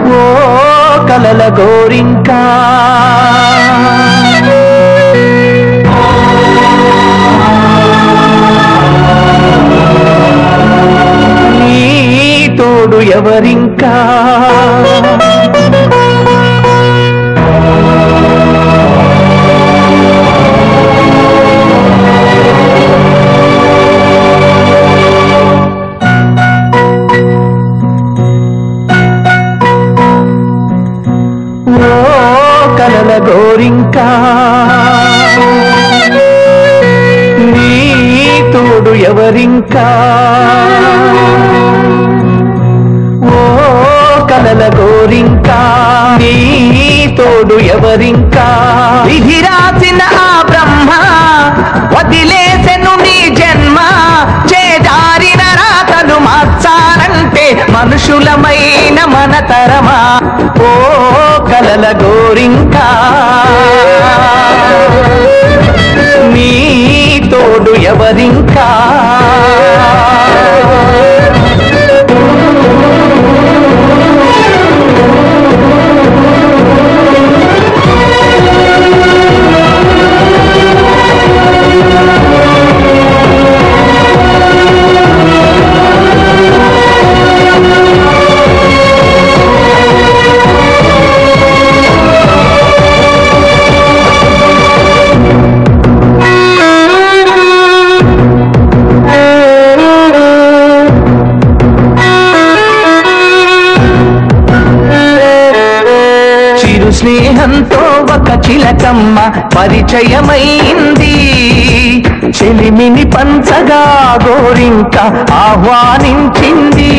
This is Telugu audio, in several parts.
ఓ కలల గోరింకా నీ తోడు ఎవరింకా ఓ కలల గోరింకా నీ తోడు ఎవరింకా ఓ కలల గోరింకా నీ తోడు ఎవరింకా విధి రాసిన ఆ బ్రహ్మ వదిలేసెను నీ జన్మ చేదారిన రాతలు మార్చాలంటే మనుషులమైన మన తరమా ఓ కలల గోరింకా నీ తోడు ఎవరింకా చిరు స్నేహంతో ఒక చిలకమ్మ పరిచయమైంది చెలిమిని పంచగా గోరింక ఆహ్వానించింది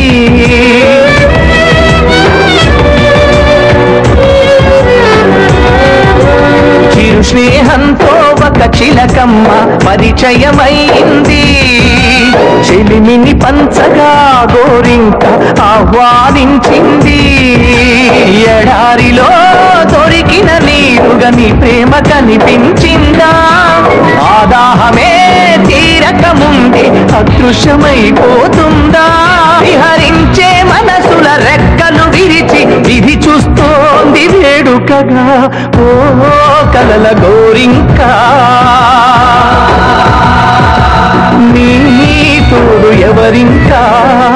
చిరు స్నేహంతో ఒక చిలకమ్మ పరిచయమైంది చెలిమిని పంచగా గోరింక ఆహ్వానించింది ఎడారిలో దొరికిన నీరుగా నీ ప్రేమ కనిపించిందా ఆదాహమే తీరక ముందే అదృశ్యమైపోతుందా విహరించే మనసుల రెక్కలు విరిచి విధి చూస్తోంది వేడుకగా ఓ కలల గోరింకా నీ తోడు ఎవరింకా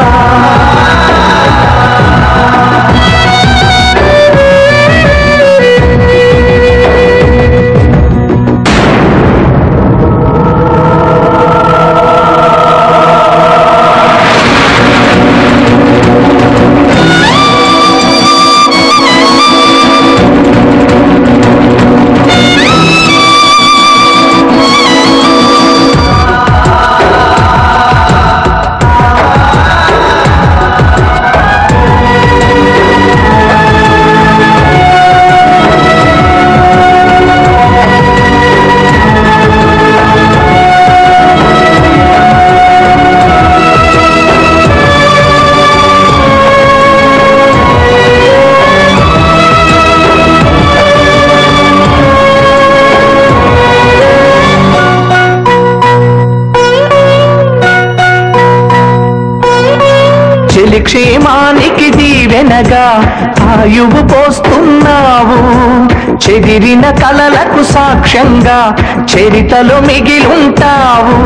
చెలి క్షేమానికి దీవెనగా ఆయువు పోస్తున్నావు చెదిరిన కలలకు సాక్ష్యంగా చరితలు మిగిలుంటావు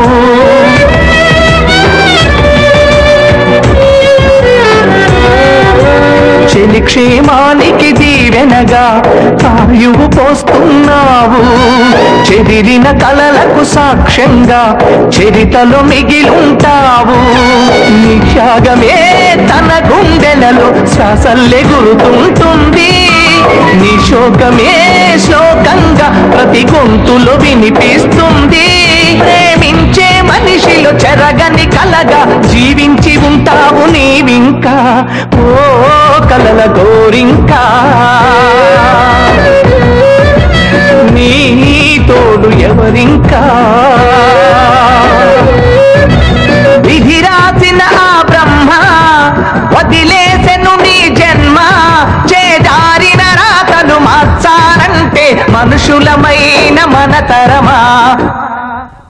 చెలి క్షేమానికి దీవెనగా ఆయువు పోస్తున్నావు చెదిరిన కలలకు సాక్ష్యంగా చరితలు మిగిలుంటావు నీ త్యాగమే తన గుండెలలో శ్వాసల్లే గురుతుంటుంది నీ శోకమే శ్లోకంగా ప్రతి గొంతులో వినిపిస్తుంది ప్రేమించే మనిషిలో చెరగని కలగా జీవించి ఉంటావు నీవింకా ఓ కలల గోరింకా నీ తోడు ఎవరింకా విధి రాసిన ఆ బ్రహ్మ వదిలేసెను నీ జన్మ చేదారిన రాతలు మార్చాలంటే మనుషులమైన మన తరమా